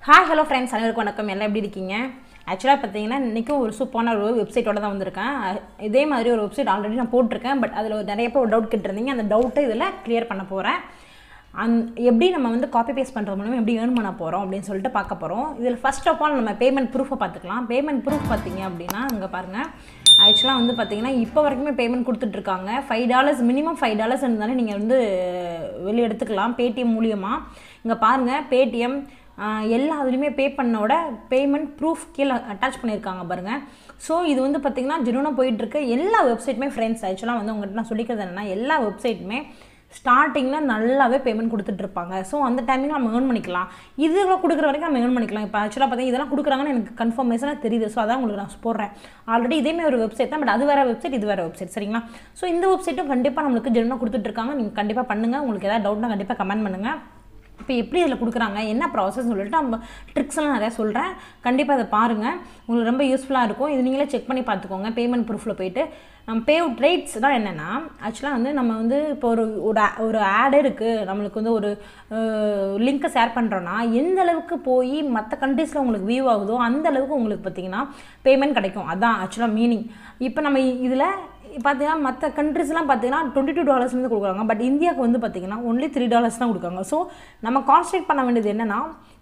Hi hello friends அனைவருக்கும் வணக்கம் எல்லாம் எப்படி இருக்கீங்க ஆக்சுவலாக பார்த்தீங்கன்னா இன்றைக்கும் ஒரு சூப்பரான ஒரு வெப்சைட்டோட தான் வந்திருக்கேன் அஹ் இதே மாதிரி ஒரு வெப்சைட் ஆல்ரெடி நான் போட்டிருக்கேன் பட் அதில் நிறைய பேர் ஒரு டவுட் கேட்டிருந்தீங்க அந்த டவுட்டை இதில் கிளியர் பண்ண போகிறேன் அந் எப்படி நம்ம வந்து காப்பி பேஸ்ட் பண்ணுறது மூலமாக எப்படி ஏர்ன் பண்ண போகிறோம் அப்படின்னு சொல்லிட்டு பார்க்க போகிறோம் இதில் ஃபர்ஸ்ட் ஆஃப் ஆல் நம்ம பேமெண்ட் ப்ரூஃபை பார்த்துக்கலாம் பேமெண்ட் ப்ரூஃப் பார்த்தீங்க அப்படின்னா இங்கே பாருங்கள் ஆக்சுவலாக வந்து பார்த்தீங்கன்னா இப்போ வரைக்குமே பேமெண்ட் கொடுத்துட்ருக்காங்க five dollars minimum five dollars இருந்தாலே நீங்கள் வந்து வெளியே எடுத்துக்கலாம் பேடிஎம் மூலியமாக இங்கே பாருங்கள் பேடிஎம் எல்லா இதுலேயுமே பே பண்ணோட பேமெண்ட் ப்ரூஃப் கீழே அட்டாச் பண்ணியிருக்காங்க பாருங்கள் ஸோ இது வந்து பார்த்திங்கன்னா ஜெனுவனாக போயிட்டுருக்கு எல்லா வெப்சைட்டுமே ஃப்ரெண்ட்ஸ் ஆக்சுவலாக வந்து உங்கள்கிட்ட நான் சொல்லிக்கிறது என்னென்னா எல்லா வெப்சைட்டுமே ஸ்டார்டிங்கில் நல்லாவே பேமெண்ட் கொடுத்துட்ருப்பாங்க ஸோ அந்த டைமில் நம்ம ஏர்ன் பண்ணிக்கலாம் இதுலாம் கொடுக்குற வரைக்கும் நம்ம ஏர்ன் பண்ணிக்கலாம் இப்போ ஆக்சுவலாக பார்த்தீங்கன்னா இதெல்லாம் கொடுக்குறாங்கன்னு எனக்கு கன்ஃபர்மேஷனாக தெரியுது ஸோ அதான் உங்களுக்கு நான் போடுறேன் ஆல்ரெடி இதேமே ஒரு வெப்சைட் தான் பட் அது வேறு வெப்சைட் இது வேறு வெப்சைட் சரிங்களா ஸோ இந்த வெப்சைட்டும் கண்டிப்பாக நம்மளுக்கு ஜெனுவனாக கொடுத்துட்ருக்காங்க நீங்கள் கண்டிப்பாக பண்ணுங்கள் உங்களுக்கு ஏதாவது டவுட்னா கண்டிப்பாக கமெண்ட் பண்ணுங்கள் இப்போ எப்படி இதில் கொடுக்குறாங்க என்ன ப்ராசஸ் சொல்லிட்டு நம்ம ட்ரிக்ஸ் எல்லாம் நிறையா சொல்கிறேன் கண்டிப்பாக அதை பாருங்கள் உங்களுக்கு ரொம்ப யூஸ்ஃபுல்லாக இருக்கும் இது நீங்களே செக் பண்ணி பார்த்துக்கோங்க பேமெண்ட் ப்ரூஃபில் போயிட்டு பே அவுட் ரேட்ஸ் தான் என்னென்னா ஆக்சுவலாக வந்து நம்ம வந்து இப்போ ஒரு ஒரு a- ஒரு ஆடு இருக்குது நம்மளுக்கு வந்து ஒரு லிங்க்கை ஷேர் பண்ணுறோன்னா எந்த அளவுக்கு போய் மற்ற கண்ட்ரீஸில் உங்களுக்கு வியூ ஆகுதோ அந்த அளவுக்கு உங்களுக்கு பார்த்தீங்கன்னா பேமெண்ட் கிடைக்கும் அதான் ஆக்சுவலாக மீனிங் இப்போ நம்ம இதில் பார்த்தீங்கன்னா மற்ற கண்ட்ரிஸ்லாம் பார்த்தீங்கன்னா டுவெண்ட்டி டூ டாலர்ஸ்லேருந்து கொடுக்குறாங்க பட் இந்தியாவுக்கு வந்து பார்த்தீங்கன்னா ஒன்லி த்ரீ டாலர்ஸ் தான் கொடுக்குறாங்க ஸோ நம்ம கான்சன்ட்ரேட் பண்ண வேண்டியது என்னென்னா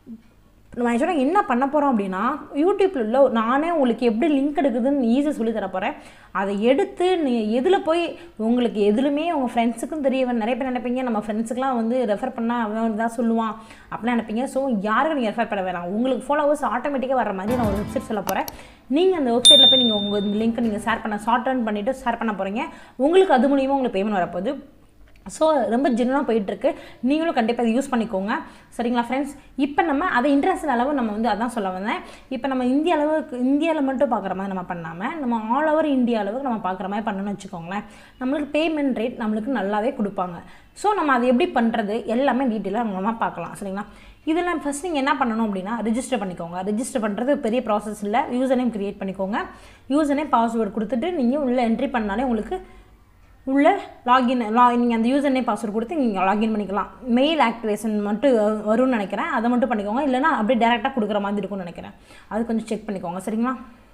நம்ம ஆக்சுவலாக என்ன பண்ண போகிறோம் அப்படின்னா யூடியூப்பில் உள்ள நானே உங்களுக்கு எப்படி லிங்க் எடுக்குதுன்னு ஈஸியாக சொல்லி தர போகிறேன் அதை எடுத்து நீ எதில் போய் உங்களுக்கு எதுலுமே உங்கள் ஃப்ரெண்ட்ஸுக்கும் தெரிய வேணும். நிறைய பேர் நினைப்பீங்க நம்ம ஃப்ரெண்ட்ஸுக்குலாம் வந்து ரெஃபர் பண்ணால் அவன் தான் சொல்லுவான் அப்படிலாம் நினைப்பீங்க ஸோ யாருக்கும் நீங்கள் ரெஃபர் பண்ண வேணாம் உங்களுக்கு ஃபாலோவர்ஸ் ஆட்டோமேட்டிக்காக வர மாதிரி நான் ஒரு வெப்சைட் சொல்ல போகிறேன் நீங்கள் அந்த வெப்சைட்டில் போய் நீங்கள் உங்கள் லிங்க்கை நீங்கள் ஷேர் பண்ண ஷார்ட் டர்ன் பண்ணிவிட்டு ஷேர் பண்ண போகிறீங்க உங்களுக்கு அது மூலியமாக உங்களுக்கு பேமெண்ட் வரப்போகுது ஸோ ரொம்ப ஜென்வனாக போயிட்டுருக்கு நீங்களும் கண்டிப்பாக அதை யூஸ் பண்ணிக்கோங்க சரிங்களா ஃப்ரெண்ட்ஸ் இப்போ நம்ம அதை இன்டர்நேஷனல் அளவு நம்ம வந்து அதான் சொல்ல வந்தேன் இப்போ நம்ம இந்திய அளவுக்கு இந்தியாவில் மட்டும் பார்க்குற மாதிரி நம்ம பண்ணாமல் நம்ம ஆல் ஓவர் இந்தியா அளவுக்கு நம்ம பார்க்குற மாதிரி பண்ணணும்னு வச்சுக்கோங்களேன் நம்மளுக்கு பேமெண்ட் ரேட் நம்மளுக்கு நல்லாவே கொடுப்பாங்க ஸோ நம்ம அதை எப்படி பண்ணுறது எல்லாமே டீட்டெயிலாக நம்ம பார்க்கலாம் சரிங்களா இதில் ஃபஸ்ட் நீங்கள் என்ன பண்ணணும் அப்படின்னா ரிஜிஸ்டர் பண்ணிக்கோங்க ரிஜிஸ்டர் பண்ணுறது பெரிய ப்ராசஸ் இல்லை யூசர் நேம் க்ரியேட் பண்ணிக்கோங்க யூசர் நேம் பாஸ்வேர்டு கொடுத்துட்டு நீங்கள் உள்ளே என்ட்ரி பண்ணாலே உங்களுக்கு உள்ள லாகின் லா நீங்கள் அந்த யூசர் நேம் பாஸ்வேர்டு கொடுத்து நீங்கள் லாகின் பண்ணிக்கலாம் மெயில் ஆக்டிவேஷன் மட்டும் வ- வரும்னு நினைக்கிறேன் அதை மட்டும் பண்ணிக்கோங்க இல்லைனா அப்படியே டேரெக்டாக கொடுக்குற மாதிரி இருக்கும்னு நினைக்கிறேன் அது கொஞ்சம் செக் பண்ணிக்கோங்க சரிங்களா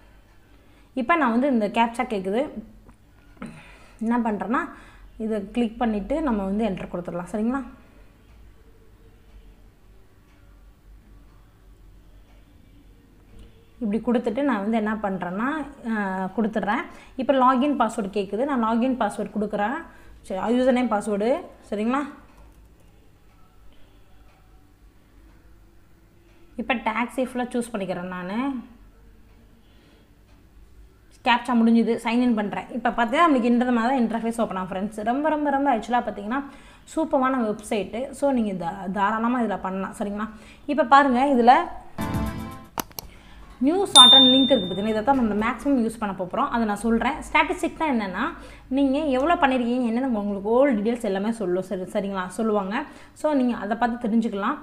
இப்போ நான் வந்து இந்த கேப்சா கேட்குது என்ன பண்ணுறேன்னா இதை கிளிக் பண்ணிவிட்டு நம்ம வந்து என்டர் கொடுத்துடலாம் சரிங்களா இப்படி கொடுத்துட்டு நான் வந்து என்ன பண்ணுறேன்னா அஹ், கொடுத்துட்றேன் இப்போ லாகின் பாஸ்வேர்டு கேட்குது நான் லாகின் பாஸ்வேர்டு கொடுக்குறேன் சரி யூசர் நேம் பாஸ்வேர்டு சரிங்களா இப்போ டேக்ஸி ஃபுல்லாக சூஸ் பண்ணிக்கிறேன் நான் கேப்சா முடிஞ்சுது சைன்இன் பண்ணுறேன் இப்போ பார்த்தீங்கன்னா நம்மளுக்கு இந்த மாதிரி தான் இன்டர்ஃபேஸ் ஓப்பன் ஆகும் ஃப்ரெண்ட்ஸ் ரொம்ப ரொம்ப ரொம்ப ஆக்சுவலாக பார்த்தீங்கன்னா சூப்பரான வெப்சைட்டு ஸோ நீங்கள் தா தாராளமாக இதில் பண்ணலாம் சரிங்களா இப்போ பாருங்கள் இதில் நியூ சார்டன் லிங்க் இருக்குது பார்த்தீங்கன்னா இதை தான் நம்ம மேக்ஸிமம் யூஸ் பண்ண போகிறோம் அதை நான் சொல்கிறேன் ஸ்டாட்டிஸ்டிக் தான் என்னென்னா நீங்கள் எவ்வளோ பண்ணியிருக்கீங்க என்னென்ன உங்களுக்கு ஓல் டீட்டெயில்ஸ் எல்லாமே சொல்லும் சரி சரிங்களா சொல்லுவாங்க ஸோ நீங்கள் அதை பார்த்து தெரிஞ்சுக்கலாம்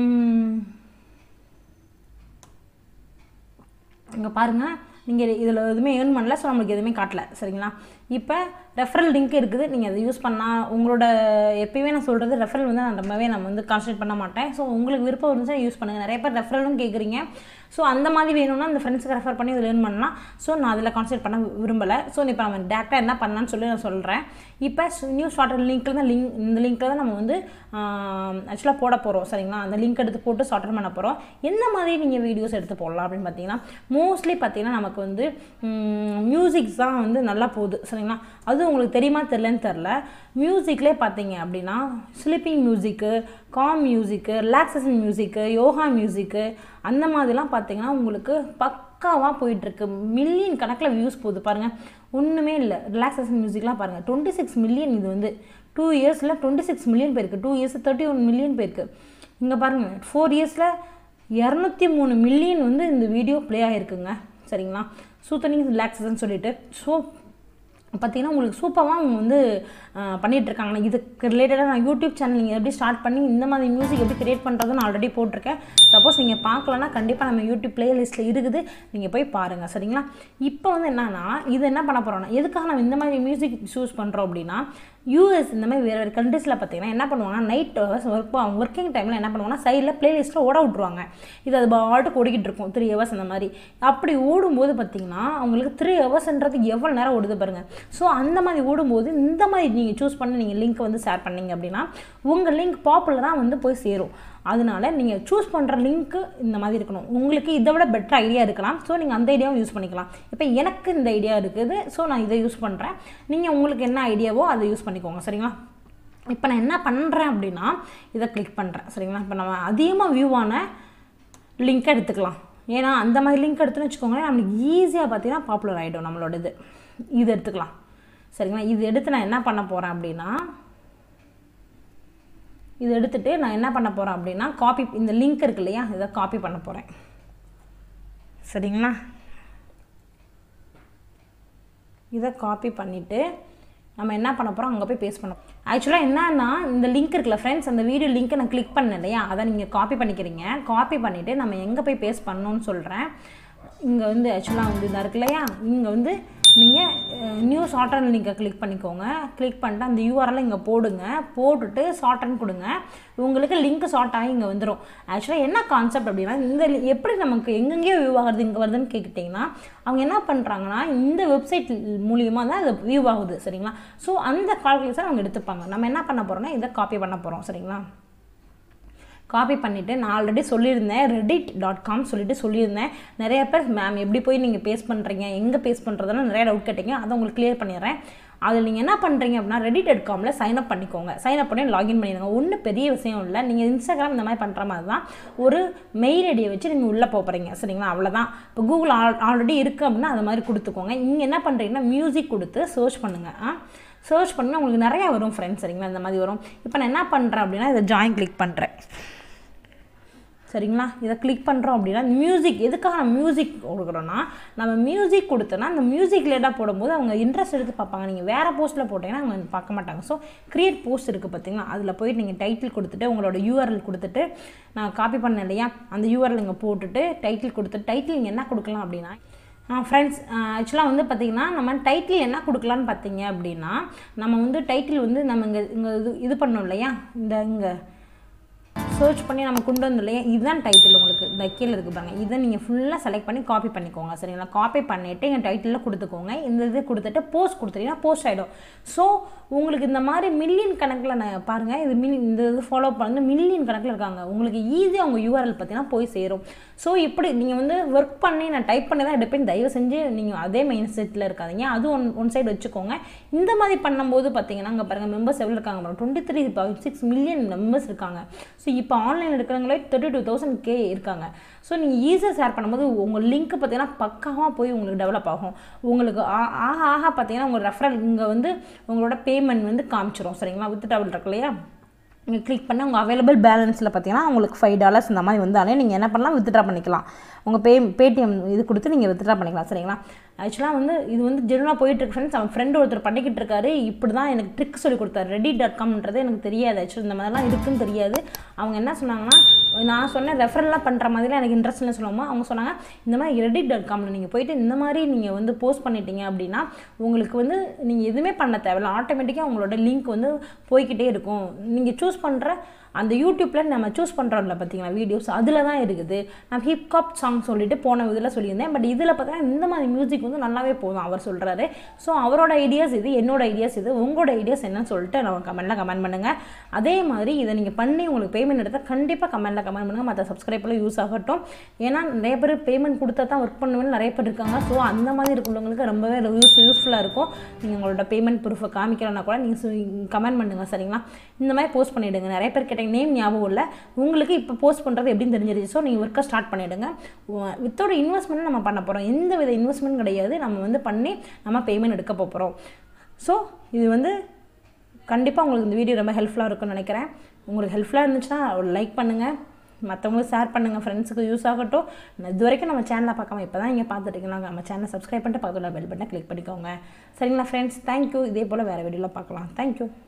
இங்கே பாருங்கள் நீங்கள் இதில் எதுவுமே ஏர்ன் பண்ணல ஸோ நம்மளுக்கு எதுவுமே காட்டல சரிங்களா இப்போ ரெஃபரல் லிங்க் இருக்குது நீங்கள் அதை யூஸ் பண்ணால் உங்களோட எப்பயுமே நான் சொல்கிறது ரெஃபரல் வந்து நான் ரொம்பவே நம்ம வந்து கான்சன்ட்ரேட் பண்ண மாட்டேன் ஸோ உங்களுக்கு விருப்பம் இருந்துச்சுன்னா யூஸ் பண்ணுங்கள் நிறைய பேர் ரெஃபரலும் கேட்குறீங்க ஸோ அந்த மாதிரி வேணும்னா அந்த ஃப்ரெண்ட்ஸுக்கு ரெஃபர் பண்ணி இதில் ஏர்ன் பண்ணலாம் ஸோ நான் அதில் கான்சன்ட்ரேட் பண்ண விரும்பலை ஸோ இப்போ நம்ம டேரெக்டாக என்ன பண்ணலான்னு சொல்லி நான் சொல்கிறேன் இப்போ நியூ ஷார்ட்டர் லிங்க்கில் தான் லிங்க் இந்த லிங்க்கில் தான் நம்ம வந்து ஆக்சுவலாக போட போகிறோம் சரிங்களா அந்த லிங்க் எடுத்து போட்டு ஷார்ட்டர் பண்ண போகிறோம் எந்த மாதிரி நீங்கள் வீடியோஸ் எடுத்து போடலாம் அப்படின்னு பார்த்தீங்கன்னா மோஸ்ட்லி பார்த்தீங்கன்னா நமக்கு வந்து மியூசிக்ஸ் தான் வந்து நல்லா போகுது சரிங்களா அது உங்களுக்கு தெரியுமா தெரிலன்னு தெரில மியூசிக்லேயே பார்த்தீங்க அப்படின்னா sleeping music calm music relaxation music yoga music அந்த மாதிரிலாம் பார்த்தீங்கன்னா உங்களுக்கு பக்காவாக போயிட்டுருக்கு மில்லியன் கணக்கில் வியூஸ் போகுது பாருங்கள் ஒன்றுமே இல்லை ரிலாக்ஸேஷன் மியூசிக்லாம் பாருங்கள் டுவெண்ட்டி சிக்ஸ் மில்லியன் இது வந்து டூ இயர்ஸில் டுவெண்ட்டி சிக்ஸ் மில்லியன் போயிருக்கு two years thirty one million போயிருக்கு இங்கே பாருங்கள் ஃபோர் இயர்ஸில் இரநூத்தி மூணு மில்லியன் வந்து இந்த வீடியோ ப்ளே ஆகிருக்குங்க சரிங்களா சூத்தனிங் ரிலாக்ஸேஷன் சொல்லிட்டு ஸோ பார்த்தீங்கன்னா உங்களுக்கு சூப்பராக அவங்க வந்து அஹ், பண்ணிட்டு இருக்காங்க இதுக்கு ரிலேட்டடாக நான் யூடியூப் சேனல் நீங்கள் எப்படி ஸ்டார்ட் பண்ணி இந்த மாதிரி மியூசிக் எப்படி கிரியேட் பண்ணுறதுன்னு ஆல்ரெடி போட்டிருக்கேன் சப்போஸ் நீங்கள் பார்க்கலன்னா கண்டிப்பாக நம்ம யூடியூப் பிளேலிஸ்ட்டில் இருக்குது நீங்கள் போய் பாருங்கள் சரிங்களா இப்போ வந்து என்னன்னா இது என்ன பண்ண போகிறோம்னா எதுக்காக நம்ம இந்த மாதிரி மியூசிக் சூஸ் பண்ணுறோம் அப்படின்னா யூஎஸ் இந்த மாதிரி வேறு வேறு கண்ட்ரீஸில் பார்த்தீங்கன்னா என்ன பண்ணுவாங்கன்னா நைட் ஒர்க் ஒர்க்கிங் டைமில் என்ன பண்ணுவாங்கன்னா சைடில் பிளேலிஸ்ட்டில் ஓட விட்ருவாங்க இது அது பாட்டுக்கு ஓடிக்கிட்டு இருக்கும் த்ரீ ஹவர்ஸ் அந்த மாதிரி அப்படி ஓடும்போது பார்த்தீங்கன்னா அவங்களுக்கு த்ரீ ஹவர்ஸ்ன்றது எவ்வளோ நேரம் ஓடுது பாருங்கள் ஸோ அந்த மாதிரி ஓடும்போது இந்த மாதிரி நீங்கள் சூஸ் பண்ணி நீங்கள் லிங்க் வந்து ஷேர் பண்ணீங்க அப்படின்னா உங்கள் லிங்க் பாப்புலராக வந்து போய் சேரும் அதனால நீங்கள் சூஸ் பண்ணுற லிங்க்கு இந்த மாதிரி இருக்கணும் உங்களுக்கு இதை விட பெட்டர் ஐடியா இருக்கலாம் ஸோ நீங்கள் அந்த ஐடியாவும் யூஸ் பண்ணிக்கலாம் இப்போ எனக்கு இந்த ஐடியா இருக்குது ஸோ நான் இதை யூஸ் பண்ணுறேன் நீங்கள் உங்களுக்கு என்ன ஐடியாவோ அதை யூஸ் பண்ணிக்கோங்க சரிங்களா இப்போ நான் என்ன பண்ணுறேன் அப்படின்னா இதை கிளிக் பண்ணுறேன் சரிங்களா இப்போ நம்ம அதிகமாக வியூவான லிங்க் எடுத்துக்கலாம் ஏன்னா அந்த மாதிரி லிங்க் எடுத்துன்னு வச்சுக்கோங்களேன் நம்மளுக்கு ஈஸியாக பார்த்தீங்கன்னா பாப்புலர் ஆகிடும் நம்மளோட இது இது எடுத்துக்கலாம் சரிங்களா இது எடுத்து நான் என்ன பண்ண போகிறேன் அப்படின்னா இது எடுத்துகிட்டு நான் என்ன பண்ண போகிறேன் அப்படின்னா காப்பி இந்த லிங்க் இருக்கு இல்லையா இதை காப்பி பண்ண போகிறேன் சரிங்களா இதை காப்பி பண்ணிவிட்டு நம்ம என்ன பண்ண போகிறோம் அங்கே போய் பேஸ்ட் பண்ண ஆக்சுவலாக என்னன்னா இந்த லிங்க் இருக்குல்ல ஃப்ரெண்ட்ஸ் அந்த வீடியோ லிங்க்கை நான் கிளிக் பண்ணேன் இல்லையா அதை நீங்கள் காப்பி பண்ணிக்கிறீங்க காப்பி பண்ணிவிட்டு நம்ம எங்கே போய் பேஸ்ட் பண்ணணும்னு சொல்கிறேன் இங்கே வந்து ஆக்சுவலாக வந்து இதாக இருக்கு இல்லையா இங்கே வந்து நீங்கள் நியூ ஷார்ட்டன் லிங்கை கிளிக் பண்ணிக்கோங்க கிளிக் பண்ணிட்டு அந்த யூஆர்எல் இங்கே போடுங்க போட்டுட்டு ஷார்ட்டன் கொடுங்க உங்களுக்கு லிங்க் ஷார்ட் ஆகி இங்கே வந்துடும் ஆக்சுவலாக என்ன கான்செப்ட் அப்படின்னா இந்த li- எப்படி நமக்கு எங்கெங்கேயோ வியூ ஆகுது இங்கே வருதுன்னு கேட்டுட்டிங்கன்னா அவங்க என்ன பண்ணுறாங்கன்னா இந்த வெப்சைட் மூலியமாக தான் அது வியூ ஆகுது சரிங்களா ஸோ அந்த கால்குலேஷன் அவங்க எடுத்துப்பாங்க நம்ம என்ன பண்ண போகிறோம்னா இதை காப்பி பண்ண போகிறோம் சரிங்களா காப்பி பண்ணிவிட்டு நான் ஆல்ரெடி சொல்லியிருந்தேன் ரெடிட் டாட் காம் சொல்லிட்டு சொல்லியிருந்தேன் நிறைய பேர் மேம் எப்படி போய் நீங்கள் பேஸ் பண்ணுறீங்க எங்கே பேஸ் பண்ணுறதுன்னு நிறைய டவுட் கேட்டீங்க அதை உங்களுக்கு கிளியர் பண்ணிடுறேன் அதில் நீங்கள் என்ன பண்ணுறீங்க அப்படின்னா ரெடிட் டாட் காமில் சைன் அப் பண்ணிக்கோங்க சைன் அப் பண்ணி லாகின் பண்ணிடுங்க ஒன்றும் பெரிய விஷயம் இல்லை நீங்கள் இன்ஸ்டாகிராம் இந்த மாதிரி பண்ணுற மாதிரி தான் ஒரு மெயில் ஐடியை வச்சு நீங்கள் உள்ளே போகிறீங்க சரிங்களா அவ்வளோதான் இப்போ கூகுள் ஆல் ஆல்ரெடி இருக்குது அப்படின்னா அது மாதிரி கொடுத்துக்கோங்க இங்கே என்ன பண்ணுறீங்கன்னா மியூசிக் கொடுத்து சர்ச் பண்ணுங்கள் ஆ சர்ச் பண்ணால் உங்களுக்கு நிறையா வரும் ஃப்ரெண்ட்ஸ் சரிங்களா இந்த மாதிரி வரும் இப்போ நான் என்ன பண்ணுறேன் அப்படின்னா இதை ஜாயின் கிளிக் பண்ணுறேன் சரிங்களா இதை கிளிக் பண்ணுறோம் அப்படின்னா மியூசிக் எதுக்காக நம்ம மியூசிக் கொடுக்குறோன்னா நம்ம மியூசிக் கொடுத்தோன்னா அந்த மியூசிக் லேட்டாக போடும்போது அவங்க இன்ட்ரெஸ்ட் எடுத்து பார்ப்பாங்க நீங்கள் வேறு போஸ்ட்டில் போட்டிங்கன்னா அவங்க பார்க்க மாட்டாங்க ஸோ கிரியேட் போஸ்ட் இருக்குது பார்த்தீங்களா அதில் போயிட்டு நீங்கள் டைட்டில் கொடுத்துட்டு உங்களோட யூஆர்எல் கொடுத்துட்டு நான் காப்பி பண்ணேன் இல்லையா அந்த யூஆர்எல் இங்கே போட்டுட்டு டைட்டில் கொடுத்துட்டு டைட்டில் நீங்கள் என்ன கொடுக்கலாம் அப்படின்னா ஃப்ரெண்ட்ஸ் ஆக்சுவலாக வந்து பார்த்திங்கன்னா நம்ம டைட்டில் என்ன கொடுக்கலான்னு பார்த்தீங்க அப்படின்னா நம்ம வந்து டைட்டில் வந்து நம்ம இங்கே இங்கே இது இது பண்ணோம் இல்லையா இந்த இங்கே சர்ச் பண்ணி நம்ம கொண்டு வந்தோம் இல்லையா இதுதான் டைட்டில் உங்களுக்கு இந்த கீழே இருக்குது பாருங்க இதை நீங்கள் ஃபுல்லாக செலக்ட் பண்ணி காப்பி பண்ணிக்கோங்க சரிங்களா காப்பி பண்ணிவிட்டு எங்கள் டைட்டிலில் கொடுத்துக்கோங்க இந்த இது கொடுத்துட்டு போஸ்ட் கொடுத்துட்டீங்கன்னா போஸ்ட் ஆகிடும் ஸோ உங்களுக்கு இந்த மாதிரி மில்லியன் கணக்கில் நான் பாருங்கள் இது மில் இந்த இது ஃபாலோ பண்ணி மில்லியன் கணக்கில் இருக்காங்க உங்களுக்கு ஈஸியாக உங்கள் யூஆர்எல் பார்த்தீங்கன்னா போய் சேரும் ஸோ இப்படி நீங்கள் வந்து ஒர்க் பண்ணி நான் டைப் பண்ணி தான் எடுப்பேன் தயவு செஞ்சு நீங்கள் அதே மைண்ட் செட்டில் இருக்காதீங்க அது ஒன் ஒன் சைடு வச்சுக்கோங்க இந்த மாதிரி பண்ணும்போது பார்த்தீங்கன்னா அங்கே பாருங்கள் மெம்பர்ஸ் எவ்வளோ இருக்காங்க twenty three six million members இருக்காங்க ஸோ இப்போ ஆன்லைனில் இருக்கிறவங்களே தேர்ட்டி டூ தௌசண்ட் கே இருக்காங்க ஸோ நீங்கள் ஈஸியாக ஷேர் பண்ணும்போது உங்கள் லிங்க் பார்த்தீங்கன்னா பக்காவாக போய் உங்களுக்கு டெவலப் ஆகும் உங்களுக்கு ஆ- ஆக ஆக பார்த்தீங்கன்னா உங்கள் ரெஃபரல் இங்கே வந்து உங்களோட பேமெண்ட் வந்து காமிச்சிரும் சரிங்களா வித் டபுள் இருக்கு இல்லையா நீங்கள் கிளிக் பண்ணி உங்கள் அவைலபிள் பேலன்ஸில் பார்த்தீங்கன்னா உங்களுக்கு ஃபைவ் டாலர்ஸ் இந்த மாதிரி வந்தாலே நீங்கள் என்ன பண்ணலாம் வித்ட்ரா பண்ணிக்கலாம் உங்கள் பே பேடிஎம் இது கொடுத்து நீங்கள் வித்ட்ரா பண்ணிக்கலாம் சரிங்களா ஆக்சுவலாக வந்து இது வந்து ஜெனுவனாக போயிட்டுருக்கு ஃப்ரெண்ட்ஸ் அவன் ஃப்ரெண்டு ஒருத்தர் பண்ணிக்கிட்டு இருக்காரு இப்படி தான் எனக்கு ட்ரிக் சொல்லி கொடுத்தாரு ரெடி டாட் காம்ன்றது எனக்கு தெரியாது ஆக்சுவலி இந்த மாதிரிலாம் இருக்குன்னு தெரியாது அவங்க என்ன சொன்னாங்கன்னா நான் சொன்னேன் ரெஃபரெல்லாம் பண்ணுற மாதிரிலாம் எனக்கு இன்ட்ரெஸ்ட் இல்லை சொல்லுவோமா அவங்க சொன்னாங்க இந்த மாதிரி ரெடிட் டாட் காமில் நீங்கள் போயிட்டு இந்த மாதிரி நீங்கள் வந்து போஸ்ட் பண்ணிட்டீங்க அப்படின்னா உங்களுக்கு வந்து நீங்கள் எதுவுமே பண்ண தேவையில்ல ஆட்டோமேட்டிக்காக உங்களோட லிங்க் வந்து போய்க்கிட்டே இருக்கும் நீங்கள் சூஸ் பண்ணுற அந்த யூடியூப்பில் நம்ம சூஸ் பண்ணுறோம்ல பார்த்தீங்களா வீடியோஸ் அதில் தான் இருக்குது நான் ஹிப்ஹாப் சாங் சொல்லிட்டு போன இதில் சொல்லியிருந்தேன் பட் இதில் பார்த்தீங்கன்னா இந்த மாதிரி மியூசிக் வந்து நல்லாவே போதும் அவர் சொல்கிறாரு ஸோ அவரோட ஐடியாஸ் இது என்னோட ஐடியாஸ் இது உங்களோட ஐடியாஸ் என்னன்னு சொல்லிட்டு நம்ம கமெண்ட்டில் கமெண்ட் பண்ணுங்கள் அதே மாதிரி இதை நீங்கள் பண்ணி உங்களுக்கு பேமெண்ட் எடுத்தால் கண்டிப்பாக கமெண்ட்டில் கமெண்ட் பண்ணுங்கள் மற்ற சப்ஸ்கிரைபரில் யூஸ் ஆகட்டும் ஏன்னா நிறைய பேர் பேமெண்ட் கொடுத்தா தான் ஒர்க் பண்ணுவேன்னு நிறைய பேர் இருக்காங்க ஸோ அந்த மாதிரி இருக்கிறவங்களுக்கு ரொம்பவே யூஸ் யூஸ்ஃபுல்லாக இருக்கும் நீங்கள் உங்களோட பேமெண்ட் ப்ரூஃபை காமிக்கிறோன்னா கூட நீங்கள் கமெண்ட் பண்ணுங்கள் சரிங்களா இந்த மாதிரி போஸ்ட் பண்ணிவிடுங்க நிறைய பேர் கேட்ட நேம் ஞாபகம் இல்லை உங்களுக்கு இப்போ போஸ்ட் பண்ணுறது எப்படின்னு தெரிஞ்சிருச்சு ஸோ நீங்கள் ஒர்க்கை ஸ்டார்ட் பண்ணிவிடுங்க வித்தோட இன்வெஸ்ட்மெண்ட் நம்ம பண்ண போகிறோம் எந்த வித இன்வெஸ்ட்மெண்ட் கிடையாது நம்ம வந்து பண்ணி நம்ம பேமெண்ட் எடுக்க போகிறோம் ஸோ இது வந்து கண்டிப்பாக உங்களுக்கு இந்த வீடியோ ரொம்ப ஹெல்ப்ஃபுல்லாக இருக்கும்னு நினைக்கிறேன் உங்களுக்கு ஹெல்ப்ஃபுல்லாக இருந்துச்சுன்னா ஒரு லைக் பண்ணுங்கள் மற்றவங்களுக்கு ஷேர் பண்ணுங்கள் ஃப்ரெண்ட்ஸுக்கு யூஸ் ஆகட்டும் நான் இது வரைக்கும் நம்ம சேனலை பார்க்காம இப்போ தான் நீங்கள் பார்த்துட்டீங்கன்னா நம்ம சேனலை சப்ஸ்கிரைப் பண்ணிட்டு பக்கத்தில் பெல் பட்டனை கிளிக் பண்ணிக்கோங்க சரிங்களா ஃப்ரெண்ட்ஸ் தேங்க்யூ இதே போல் வேறு வீடியோவில் பார்க்கலாம் தேங்க்யூ